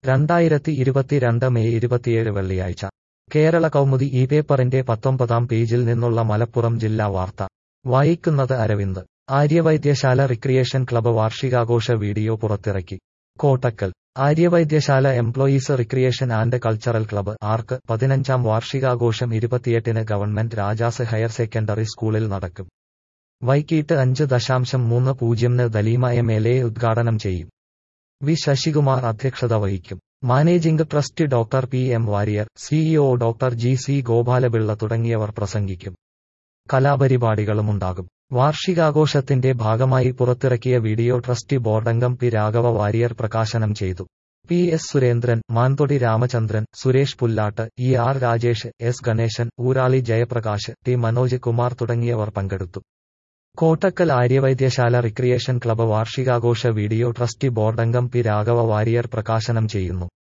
രണ്ടായിരത്തി ഇരുപത്തിരണ്ട് മെയ് ഇരുപത്തിയേഴ് വെള്ളിയാഴ്ച കേരള കൗമുദി ഈ പേപ്പറിന്റെ പത്തൊമ്പതാം പേജിൽ നിന്നുള്ള മലപ്പുറം ജില്ലാ വാർത്ത വായിക്കുന്നത് അരവിന്ദ് ആര്യവൈദ്യശാല റിക്രിയേഷൻ ക്ലബ്ബ് വാർഷികാഘോഷ വീഡിയോ പുറത്തിറക്കി Kottakkal Arya Vaidya Sala employees recreation and cultural club ARC പതിനഞ്ചാം വാർഷികാഘോഷം ഇരുപത്തിയെട്ടിന് ഗവൺമെന്റ് രാജാസ് ഹയർ സെക്കൻഡറി സ്കൂളിൽ നടക്കും വൈകിട്ട് അഞ്ച് ദശാംശം മൂന്ന് പൂജ്യംന് ദലീമ എം എൽ എ ഉദ്ഘാടനം ചെയ്യും വി ശശികുമാർ അധ്യക്ഷത വഹിക്കും managing trustee doctor P M Warrier CEO doctor G C Gopalapillai തുടങ്ങിയവർ പ്രസംഗിക്കും കലാപരിപാടികളുമുണ്ടാകും വാർഷികാഘോഷത്തിന്റെ ഭാഗമായി പുറത്തിറക്കിയ വീഡിയോ ട്രസ്റ്റി ബോർഡംഗം പി രാഘവ വാരിയർ പ്രകാശനം ചെയ്തു P S Surendran Manthodi Ramachandran Suresh Pullattu E R Rajesh S Ganesan Urali Jayaprakash T Manoj Kumar തുടങ്ങിയവർ പങ്കെടുത്തു കോട്ടക്കൽ ആര്യവൈദ്യശാല റിക്രിയേഷൻ ക്ലബ്ബ് വാർഷികാഘോഷ വീഡിയോ ട്രസ്റ്റി ബോർഡംഗം പി രാഘവ വാരിയർ പ്രകാശനം ചെയ്യുന്നു